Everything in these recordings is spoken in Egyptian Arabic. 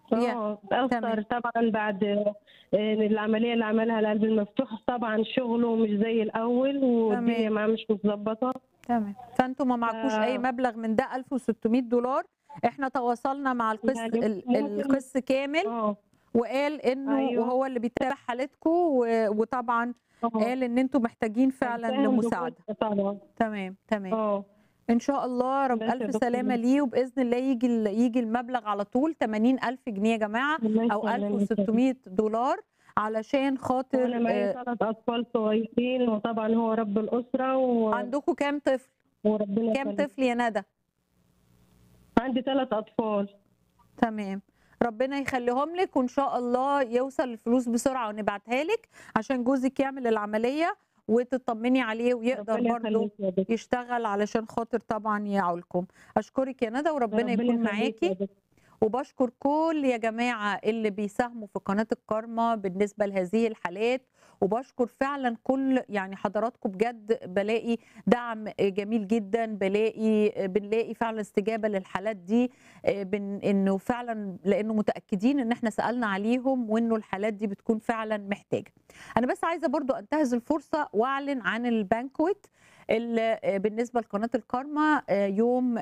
يا اه تمام. تأثر طبعا بعد آه، العملية اللي عملها القلب المفتوح طبعا شغله مش زي الأول والدنيا تمام. معاه مش متظبطة تمام فانتوا ما معكوش اي آه. مبلغ من ده 1600 دولار احنا تواصلنا مع القس يعني ال- ممكن- القس كامل اه وقال انه أيوة. وهو اللي بيتابع حالتكم و- وطبعا اه قال ان انتوا محتاجين فعلا هيساهم لمساعده بجزء طبعا تمام تمام اه ان شاء الله رب بس يا الف دكتور. سلامه ليه وباذن الله يجي ال- يجي المبلغ على طول 80000 جنيه يا جماعه الله او يسلمك. 1600 دولار علشان خاطر أنا معايا آه، ثلاث أطفال صغيرين وطبعا هو رب الأسرة و... عندكم كام طفل وربنا كام يخليك. طفل يا ندى عندي ثلاث أطفال تمام ربنا يخليهم لك وان شاء الله يوصل الفلوس بسرعه ونبعتها لك عشان جوزك يعمل العمليه وتطمني عليه ويقدر ربنا برضه يخليك يا دكتور. يشتغل علشان خاطر طبعا يعولكم اشكرك يا ندى وربنا يكون يخليك يا معاكي دكتور. وبشكر كل يا جماعة اللي بيساهموا في قناة الكارما بالنسبة لهذه الحالات وبشكر فعلا كل يعني حضراتكم بجد بلاقي دعم جميل جدا بلاقي بنلاقي فعلا استجابة للحالات دي بن انه فعلا لانه متأكدين ان احنا سألنا عليهم وانه الحالات دي بتكون فعلا محتاجة انا بس عايزة برضو انتهز الفرصة واعلن عن البانكويت اللي بالنسبة لقناة الكارما يوم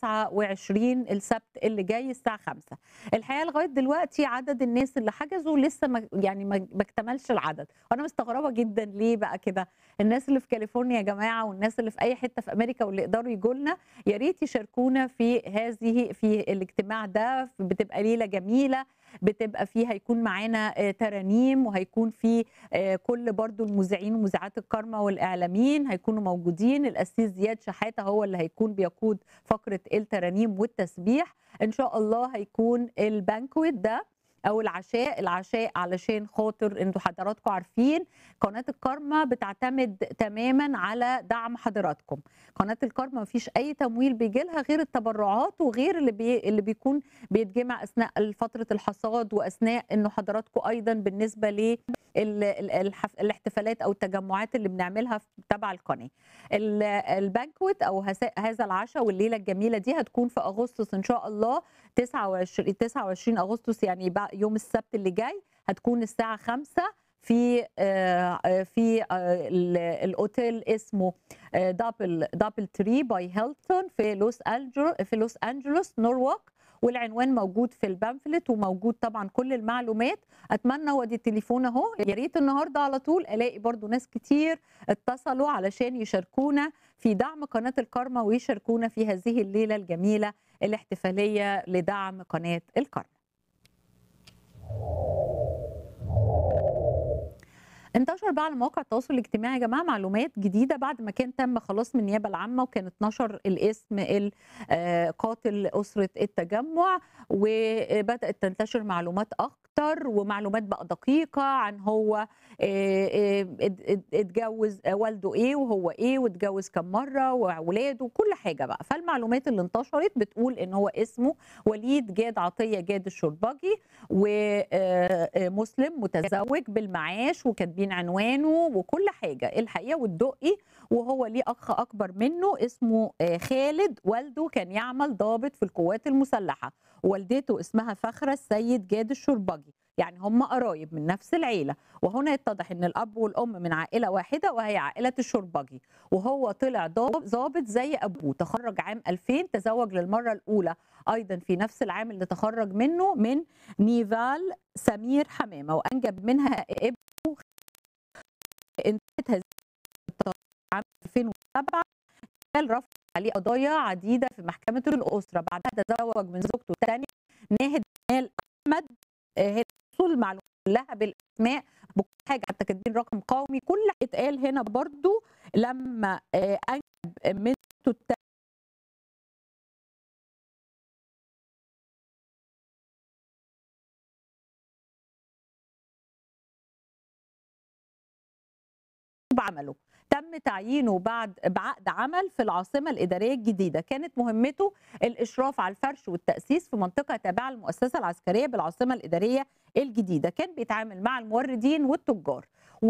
29 السبت اللي جاي الساعة 5 الحقيقة لغاية دلوقتي عدد الناس اللي حجزوا لسه ما يعني ما ما اكتملش العدد وانا مستغربة جدا ليه بقى كده الناس اللي في كاليفورنيا يا جماعة والناس اللي في اي حتة في امريكا واللي يقدروا يجوا لنا يا ريت يشاركونا في هذه في الاجتماع ده بتبقى ليلة جميلة بتبقى فيه هيكون معانا آه، ترانيم وهيكون في آه، كل برضو المذيعين ومذيعات الكارما والاعلاميين هيكونوا موجودين الاسيس زياد شحاته هو اللي هيكون بيقود فقره الترانيم والتسبيح ان شاء الله هيكون البانكويت ده او العشاء العشاء علشان خاطر انتوا حضراتكم عارفين قناه الكارما بتعتمد تماما على دعم حضراتكم قناه الكارما مفيش اي تمويل بيجي لها غير التبرعات وغير اللي بي اللي بيكون بيتجمع اثناء فتره الحصاد واثناء انه حضراتكم ايضا بالنسبه ل ال- ال- الحف- الاحتفالات او التجمعات اللي بنعملها في- تبع القناه ال- البانكويت او هس- هذا العشاء والليله الجميله دي هتكون في اغسطس ان شاء الله 29 29 اغسطس يعني بقى يوم السبت اللي جاي هتكون الساعه 5 في آه، آه، في آه، ال- الاوتيل اسمه آه، دابل دابل تري باي هيلتون في لوس انجلوس في لوس انجلوس نوروك والعنوان موجود في البامفلت وموجود طبعا كل المعلومات اتمنى وادي التليفون اهو يا ريت النهارده على طول الاقي برضو ناس كتير اتصلوا علشان يشاركونا في دعم قناه الكارما ويشاركونا في هذه الليله الجميله الاحتفاليه لدعم قناه الكارما انتشر بقى على مواقع التواصل الاجتماعي يا جماعه معلومات جديده بعد ما كان تم خلاص من النيابه العامه وكان اتنشر الاسم ال- آه، قاتل اسره التجمع وبدات تنتشر معلومات اكتر ومعلومات بقى دقيقه عن هو آه، آه، ات- ات- اتجوز آه، والده ايه وهو ايه واتجوز كم مره واولاده وكل حاجه بقى فالمعلومات اللي انتشرت بتقول ان هو اسمه وليد جاد عطيه جاد الشربجي ومسلم متزوج بالمعاش وكاتبين عنوانه وكل حاجه الحقيقه والدقي وهو ليه اخ اكبر منه اسمه آه، خالد والده كان يعمل ضابط في القوات المسلحه والدته اسمها فخره السيد جاد الشربجي يعني هم قرايب من نفس العيله وهنا يتضح ان الاب والام من عائله واحده وهي عائله الشربجي وهو طلع ضاب- ضابط زي ابوه تخرج عام 2000 تزوج للمره الاولى ايضا في نفس العام اللي تخرج منه من نيفال سمير حمامه وانجب منها ابنه انتهت هذه الطلقة عام 2007 كان رفع عليه قضايا عديده في محكمه الاسره بعدها تزوج من زوجته الثانيه ناهد مال احمد آه، هي وصول المعلومات كلها بالاسماء بكل حاجه حتى كاتبين رقم قومي كل حاجة اتقال هنا برضو لما آه، انجب بنته التانية بعمله تم تعيينه بعد بعقد عمل في العاصمه الاداريه الجديده كانت مهمته الاشراف على الفرش والتاسيس في منطقه تابعه للمؤسسه العسكريه بالعاصمه الاداريه الجديده كان بيتعامل مع الموردين والتجار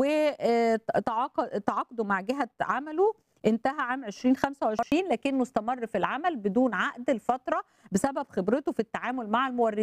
وتعاقدوا مع جهه عمله انتهى عام 2025 لكنه استمر في العمل بدون عقد لفتره بسبب خبرته في التعامل مع الموردين